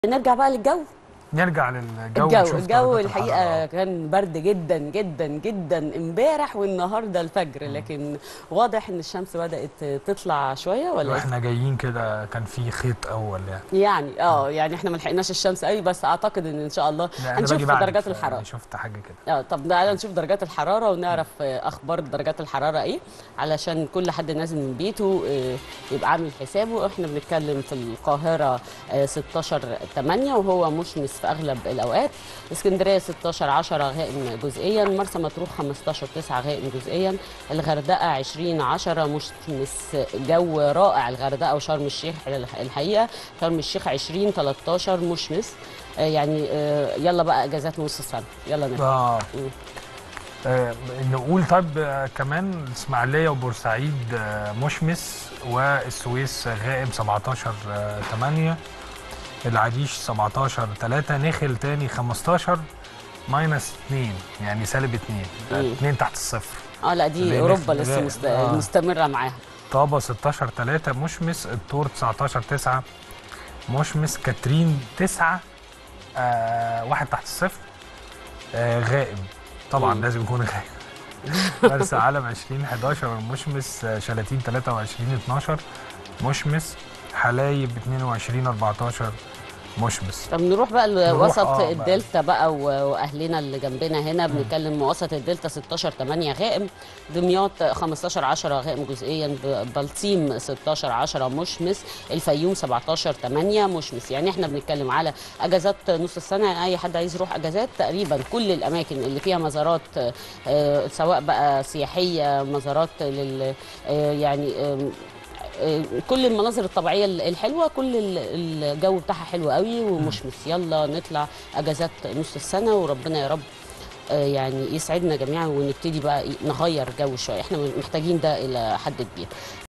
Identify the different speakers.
Speaker 1: نرجع بقى للجو
Speaker 2: نرجع للجو
Speaker 1: الجو
Speaker 2: نشوف
Speaker 1: الجو
Speaker 2: درجات
Speaker 1: الحقيقه
Speaker 2: الحرارة.
Speaker 1: كان برد جدا جدا جدا امبارح والنهارده الفجر لكن واضح ان الشمس بدات تطلع شويه ولا إيه؟
Speaker 2: واحنا جايين كده كان في خيط اول يعني
Speaker 1: يعني اه يعني احنا ما لحقناش الشمس قوي بس اعتقد ان ان شاء الله
Speaker 2: لا، أنا
Speaker 1: هنشوف
Speaker 2: باجي بعدك،
Speaker 1: درجات الحراره
Speaker 2: شفت حاجه كده
Speaker 1: اه طب تعالى نشوف درجات الحراره ونعرف آه، اخبار درجات الحراره ايه علشان كل حد نازل من بيته آه، يبقى عامل حسابه احنا بنتكلم في القاهره آه، 16 8 وهو مشمس في اغلب الاوقات اسكندريه 16 10 غائم جزئيا مرسى مطروح 15 9 غائم جزئيا الغردقه 20 10 مشمس جو رائع الغردقه وشرم الشيخ الحقيقه شرم الشيخ 20 13 مشمس آه، يعني آه، يلا بقى اجازات نص السنه يلا نبدا
Speaker 2: اه
Speaker 1: مم.
Speaker 2: آه، نقول طيب آه، كمان الاسماعيليه وبورسعيد آه، مشمس والسويس غائم 17 آه، 8 العريش 17 3 نخل تاني 15 ماينس 2 يعني سالب 2
Speaker 1: مم.
Speaker 2: 2 تحت الصفر
Speaker 1: اه لا دي
Speaker 2: زي
Speaker 1: اوروبا
Speaker 2: نفس-
Speaker 1: لسه
Speaker 2: زي-
Speaker 1: مست...
Speaker 2: آه.
Speaker 1: مستمره معاها
Speaker 2: طابة 16 3 مشمس الطور 19 9 مشمس كاترين 9 آه واحد تحت الصفر آه غائم طبعا
Speaker 1: مم.
Speaker 2: لازم يكون غائم مرسى علم 20 11 مشمس آه شلاتين 23 12 مشمس حلايب 22 14 مشمس
Speaker 1: طب نروح بقى
Speaker 2: نروح،
Speaker 1: لوسط
Speaker 2: آه، بقى.
Speaker 1: الدلتا بقى و- واهلنا اللي جنبنا هنا بنتكلم وسط الدلتا 16 8 غائم دمياط 15 10 غائم جزئيا ب- بلطيم 16 10 مشمس الفيوم 17 8 مشمس يعني احنا بنتكلم على اجازات نص السنه يعني اي حد عايز يروح اجازات تقريبا كل الاماكن اللي فيها مزارات آه، سواء بقى سياحيه مزارات لل آه، يعني آم، آه، كل المناظر الطبيعيه الحلوه كل ال- الجو بتاعها حلو قوي ومشمس يلا نطلع اجازات نص السنه وربنا يا رب آه، يعني يسعدنا جميعا ونبتدي بقى إيه، نغير جو شويه احنا محتاجين ده الى حد كبير